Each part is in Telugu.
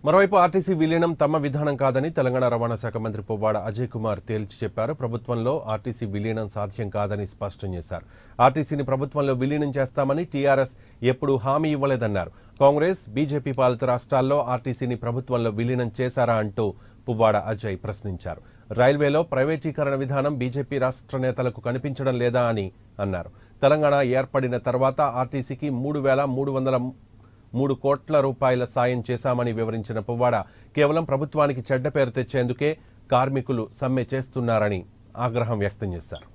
మరోవైపు ఆర్టీసీ విలీనం తమ విధానం కాదని తెలంగాణ రవాణా శాఖ మంత్రి పువ్వాడ అజయ్ కుమార్ తేల్చి చెప్పారు ప్రభుత్వంలో ఆర్టీసీ విలీనం సాధ్యం కాదని స్పష్టం చేశారు ఆర్టీసీని ప్రభుత్వంలో విలీనం చేస్తామని టీఆర్ఎస్ ఎప్పుడూ హామీ ఇవ్వలేదన్నారు కాంగ్రెస్ బీజేపీ పాలిత రాష్ట్రాల్లో ఆర్టీసీని ప్రభుత్వంలో విలీనం చేశారా అంటూ పువ్వాడ అజయ్ ప్రశ్నించారు రైల్వేలో ప్రైవేటీకరణ విధానం బీజేపీ రాష్ట్ర నేతలకు కనిపించడం లేదా అని అన్నారు తెలంగాణ ఏర్పడిన తర్వాత ఆర్టీసీకి మూడు వేల మూడు వందల మూడు కోట్ల రూపాయల సాయం చేశామని వివరించిన పువ్వాడ కేవలం ప్రభుత్వానికి చెడ్డ పేరు తెచ్చేందుకే కార్మికులు సమ్మె చేస్తున్నారని ఆగ్రహం వ్యక్తం చేశారు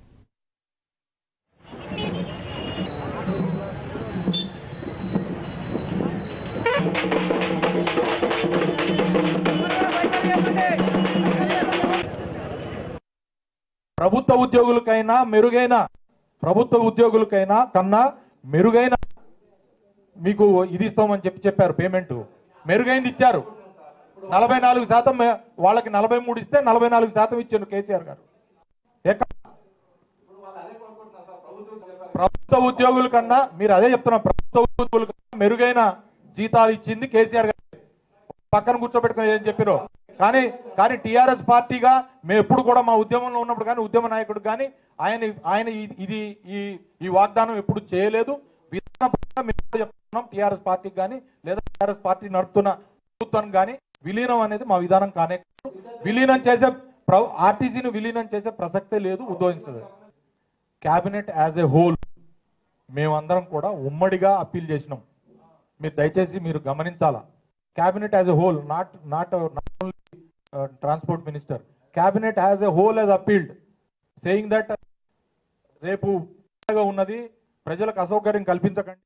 ప్రభుత్వ ఉద్యోగులకైనా మెరుగైన ప్రభుత్వ ఉద్యోగులకైనా కన్నా మెరుగైన మీకు ఇది ఇస్తామని చెప్పి చెప్పారు పేమెంట్ మెరుగైంది ఇచ్చారు నలభై నాలుగు శాతం మే- వాళ్ళకి నలభై మూడు ఇస్తే నలభై నాలుగు శాతం ఇచ్చారు కేసీఆర్ గారు ఎక్కడ ప్రభుత్వ ఉద్యోగుల కన్నా మీరు అదే చెప్తున్నా ప్రభుత్వ ఉద్యోగుల కన్నా మెరుగైన జీతాలు ఇచ్చింది కేసీఆర్ గారు పక్కన కూర్చోబెట్టుకుని ఏం చెప్పారో కానీ కానీ టిఆర్ఎస్ పార్టీగా మేము ఎప్పుడు కూడా మా ఉద్యమంలో ఉన్నప్పుడు కానీ ఉద్యమ నాయకుడు కానీ ఆయన ఆయన ఇది- ఇది ఈ ఈ వాగ్దానం ఎప్పుడు చేయలేదు విధానపరంగా మేము కూడా చెప్తున్నాం టిఆర్ఎస్ పార్టీకి కానీ లేదా టిఆర్ఎస్ పార్టీ నడుపుతున్న ప్రభుత్వం కానీ విలీనం అనేది మా విధానం కానే కాదు. విలీనం చేసే ఆర్టీసీని విలీనం చేసే ప్రసక్తే లేదు ఉద్భవించదు క్యాబినెట్ యాజ్ ఏ హోల్ మేమందరం కూడా ఉమ్మడిగా అప్పీల్ చేసినాం మీరు దయచేసి మీరు గమనించాలా cabinet as a whole not not not only transport minister cabinet as a whole as appealed saying that రేపు ఉన్నది ప్రజలకు అసౌకర్యం కల్పించకండి